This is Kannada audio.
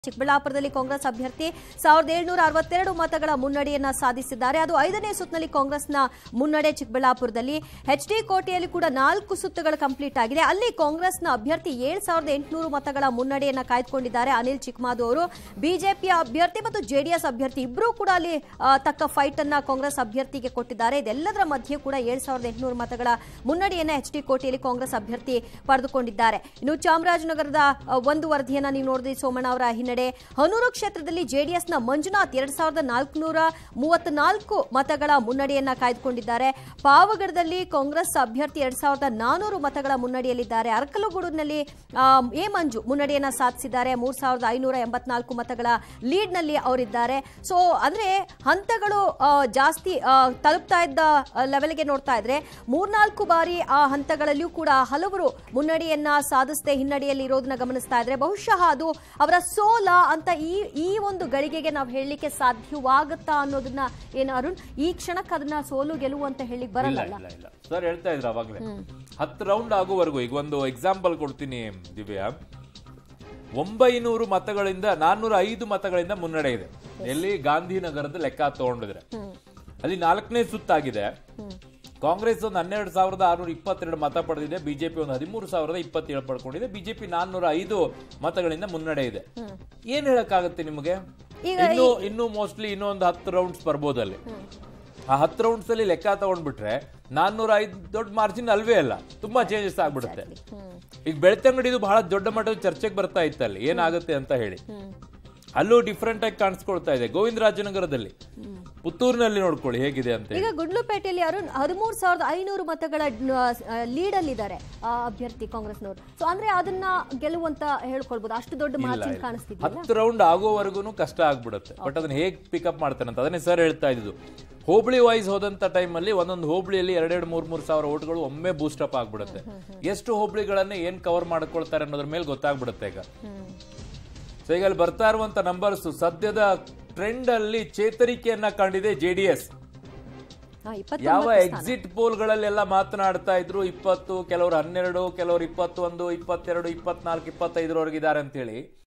ಚಿಕ್ಕಬಳ್ಳಾಪುರದಲ್ಲಿ ಕಾಂಗ್ರೆಸ್ ಅಭ್ಯರ್ಥಿ ಸಾವಿರದ ಏಳ್ನೂರ ಅರವತ್ತೆರಡು ಮತಗಳ ಮುನ್ನಡೆಯನ್ನ ಸಾಧಿಸಿದ್ದಾರೆ ಅದು ಐದನೇ ಸುತ್ತಿನಲ್ಲಿ ಕಾಂಗ್ರೆಸ್ನ ಮುನ್ನಡೆ ಚಿಕ್ಕಬಳ್ಳಾಪುರದಲ್ಲಿ ಎಚ್ ಡಿ ಕೋಟೆಯಲ್ಲಿ ಕೂಡ ನಾಲ್ಕು ಸುತ್ತುಗಳು ಕಂಪ್ಲೀಟ್ ಆಗಿದೆ ಅಲ್ಲಿ ಕಾಂಗ್ರೆಸ್ನ ಅಭ್ಯರ್ಥಿ ಏಳು ಸಾವಿರದ ಎಂಟುನೂರು ಮತಗಳ ಮುನ್ನಡೆಯನ್ನ ಕಾಯ್ದುಕೊಂಡಿದ್ದಾರೆ ಅನಿಲ್ ಚಿಕ್ಮಾದು ಅವರು ಬಿಜೆಪಿಯ ಅಭ್ಯರ್ಥಿ ಮತ್ತು ಜೆಡಿಎಸ್ ಅಭ್ಯರ್ಥಿ ಇಬ್ಬರೂ ಕೂಡ ಅಲ್ಲಿ ಆ, ತಕ್ಕ ಫೈಟ್ ಅನ್ನ ಕಾಂಗ್ರೆಸ್ ಅಭ್ಯರ್ಥಿಗೆ ಕೊಟ್ಟಿದ್ದಾರೆ ಇದೆಲ್ಲದರ ಮಧ್ಯೆ ಕೂಡ ಏಳು ಸಾವಿರದ ಎಂಟುನೂರು ಮತಗಳ ಮುನ್ನಡೆಯನ್ನ ಎಚ್ ಡಿ ಕೋಟೆಯಲ್ಲಿ ಕಾಂಗ್ರೆಸ್ ಅಭ್ಯರ್ಥಿ ಪಡೆದುಕೊಂಡಿದ್ದಾರೆ ಇನ್ನು ಚಾಮರಾಜನಗರದ ಆ, ಒಂದು ವರದಿಯನ್ನ ನೀವು ನೋಡಿದ್ರಿ ಸೋಮಣ್ಣ ಅವರ ಹಿನ್ನಡೆ ಹನೂರು ಕ್ಷೇತ್ರದಲ್ಲಿ ಜೆಡಿಎಸ್ನ ಮಂಜುನಾಥ್ ಎರಡ್ ಸಾವಿರದ ನಾಲ್ಕುನೂರ ಮೂವತ್ನಾಲ್ಕು ಮತಗಳ ಮುನ್ನಡೆಯನ್ನ ಕಾಯ್ದುಕೊಂಡಿದ್ದಾರೆ ಪಾವಗಡದಲ್ಲಿ ಕಾಂಗ್ರೆಸ್ ಅಭ್ಯರ್ಥಿ ಎರಡ್ ಸಾವಿರದ ನಾನೂರು ಮತಗಳ ಮುನ್ನಡೆಯಲ್ಲಿದ್ದಾರೆ ಅರಕಲಗೂಡಿನಲ್ಲಿ ಆ, ಎ ಮಂಜು ಮುನ್ನಡೆಯನ್ನ ಸಾಧಿಸಿದ್ದಾರೆ ಮೂರ್ ಸಾವಿರದ ಐನೂರ ಎಂಬತ್ನಾಲ್ಕು ಮತಗಳ ಲೀಡ್ನಲ್ಲಿ ಅವರಿದ್ದಾರೆ ಸೊ ಅಂದ್ರೆ ಹಂತಗಳು ಆ, ಜಾಸ್ತಿ ಆ, ತಲುಪ್ತಾ ಇದ್ದ ಆ, ಲೆವೆಲ್ಗೆ ನೋಡ್ತಾ ಇದ್ರೆ ಮೂರ್ನಾಲ್ಕು ಬಾರಿ ಆ ಹಂತಗಳಲ್ಲಿಯೂ ಕೂಡ ಹಲವರು ಮುನ್ನಡೆಯನ್ನ ಸಾಧಿಸದೆ ಹಿನ್ನಡೆಯಲ್ಲಿ ಇರೋದನ್ನ ಗಮನಿಸ್ತಾ ಇದ್ರೆ ಬಹುಶಃ ಅದು ಅವರ ಸೋಲ ಅಂತ ಈ ಈ ಒಂದು ಗಳಿಗೆಗೆ ನಾವು ಹೇಳಲಿಕ್ಕೆ ಸಾಧ್ಯವಾಗುತ್ತಾ ಅನ್ನೋದನ್ನ ಏನು ಅರುಣ್ ಈ ಕ್ಷಣಕ್ಕೆ ಅದನ್ನ ಸೋಲು ಗೆಲುವು ಅಂತ ಹೇಳಿಕ್ ಇಲ್ಲ ಬರಲ್ಲ ಇಲ್ಲ ಇಲ್ಲ ಸರ್ ಹೇಳ್ತಾ ಇದ್ರ ಅವಾಗ್ಲೇ ಹತ್ತು ರೌಂಡ್ ಆಗುವವರೆಗೂ ಈಗ ಒಂದು ಎಕ್ಸಾಂಪಲ್ ಕೊಡ್ತೀನಿ ದಿವ್ಯಾ ಒಂಬೈನೂರು ಮತಗಳಿಂದ ನಾನ್ನೂರ ಐದು ಮತಗಳಿಂದ ಮುನ್ನಡೆ ಇದೆ ಎಲ್ಲಿ ಗಾಂಧಿನಗರದ ಲೆಕ್ಕ ತಗೊಂಡಿದ್ರೆ ಅಲ್ಲಿ ನಾಲ್ಕನೇ ಸುತ್ತಾಗಿದೆ ಕಾಂಗ್ರೆಸ್ ಒಂದು ಹನ್ನೆರಡು ಸಾವಿರದ ಆರ್ನೂರ ಇಪ್ಪತ್ತೆರಡು ಮತ ಪಡೆದಿದೆ ಬಿಜೆಪಿ ಒಂದು ಹದಿಮೂರು ಸಾವಿರದ ಇಪ್ಪತ್ತೇಳು ಪಡ್ಕೊಂಡಿದೆ ಬಿಜೆಪಿ ನಾನ್ನೂರ ಐದು ಮತಗಳಿಂದ ಮುನ್ನಡೆ ಇದೆ ಏನ್ ಹೇಳಕ್ಕಾಗತ್ತೆ ನಿಮಗೆ ಈಗ ಇನ್ನು ಇನ್ನು ಮೋಸ್ಟ್ಲಿ ಇನ್ನೊಂದು ಹತ್ತು ರೌಂಡ್ಸ್ ಬರ್ಬೋದಲ್ಲಿ ಆ ಹತ್ತು ರೌಂಡ್ಸ್ ಅಲ್ಲಿ ಲೆಕ್ಕ ತಗೊಂಡ್ಬಿಟ್ರೆ ನಾನ್ನೂರ ಐದು ದೊಡ್ಡ ಮಾರ್ಜಿನ್ ಅಲ್ವೇ ಅಲ್ಲ ತುಂಬಾ ಚೇಂಜಸ್ ಆಗ್ಬಿಡುತ್ತೆ ಈಗ ಬೆಳ್ತಂಗಡಿದು ಬಹಳ ದೊಡ್ಡ ಮಟ್ಟದ ಚರ್ಚೆಗೆ ಬರ್ತಾ ಇತ್ತು ಅಲ್ಲಿ ಏನಾಗುತ್ತೆ ಅಂತ ಹೇಳಿ ಅಲ್ಲೂ ಡಿಫ್ರೆಂಟ್ ಆಗಿ ಕಾಣಿಸ್ಕೊಳ್ತಾ ಇದೆ ಗೋವಿಂದರಾಜನಗರದಲ್ಲಿ ಪುತ್ತೂರಿನಲ್ಲಿ ನೋಡ್ಕೊಳ್ಳಿ ಹೇಗಿದೆ ಅಂತ ಹೇಳಿ ಈಗ ಗುಡ್ಲುಪೇಟೆಯಲ್ಲಿ ಅರುಣ್ ಹದಿಮೂರು ಸಾವಿರದ ಐನೂರು ಮತಗಳ ಲೀಡ್ ಅಲ್ಲಿದ್ದಾರೆ ಆ ಅಭ್ಯರ್ಥಿ ಕಾಂಗ್ರೆಸ್ನವರು ಸೊ ಅಂದ್ರೆ ಅದನ್ನ ಗೆಲುವಂತ ಹೇಳ್ಕೊಳ್ಬಹುದು ಅಷ್ಟು ದೊಡ್ಡ ಮಾರ್ಜಿನ್ ಕಾಣಿಸ್ತಿದ್ಯಲ್ಲ ಹತ್ತು ರೌಂಡ್ ಆಗೋವರೆಗೂ ಕಷ್ಟ ಆಗ್ಬಿಡುತ್ತೆ ಬಟ್ ಅದನ್ನ ಹೇಗ್ ಪಿಕಪ್ ಮಾಡ್ತಾನೆ ಅಂತ ಅದನ್ನೇ ಸರ್ ಹೇಳ್ತಾ ಇದ್ದು ಹೋಬಳಿ ವೈಸ್ ಹೋದಂತ ಟೈಮ್ ಅಲ್ಲಿ ಒಂದೊಂದು ಹೋಬಳಿಯಲ್ಲಿ ಎರಡೆರಡು ಮೂರ್ ಮೂರ್ ಸಾವಿರ ಓಟ್ಗಳು ಒಮ್ಮೆ ಬೂಸ್ಟ್ ಅಪ್ ಆಗ್ಬಿಡುತ್ತೆ ಎಷ್ಟು ಹೋಬಳಿಗಳನ್ನ ಏನ್ ಕವರ್ ಮಾಡ್ಕೊಳ್ತಾರೆ ಅನ್ನೋದ್ರ ಮೇಲೆ ಗೊತ್ತಾಗ್ಬಿಡುತ್ತೆ ಈಗ ಸೊ ಈಗ ಅಲ್ಲಿ ಬರ್ತಾ ಇರುವಂತ ನಂಬರ್ಸ್ ಸದ್ಯದ ಟ್ರೆಂಡ್ ಅಲ್ಲಿ ಚೇತರಿಕೆಯನ್ನ ಕಂಡಿದೆ ಜೆಡಿಎಸ್ ಹಾ, ಇಪ್ಪತ್ತು ಯಾವ ಎಕ್ಸಿಟ್ ಪೋಲ್ಗಳಲ್ಲೆಲ್ಲ ಮಾತನಾಡ್ತಾ ಇದ್ರು ಇಪ್ಪತ್ತು ಕೆಲವರು ಹನ್ನೆರಡು ಕೆಲವರು ಇಪ್ಪತ್ತೊಂದು ಇಪ್ಪತ್ತೆರಡು ಇಪ್ಪತ್ನಾಲ್ಕು ಇಪ್ಪತ್ತೈದರವರೆಗಿದ್ದಾರೆ ಅಂತ ಹೇಳಿ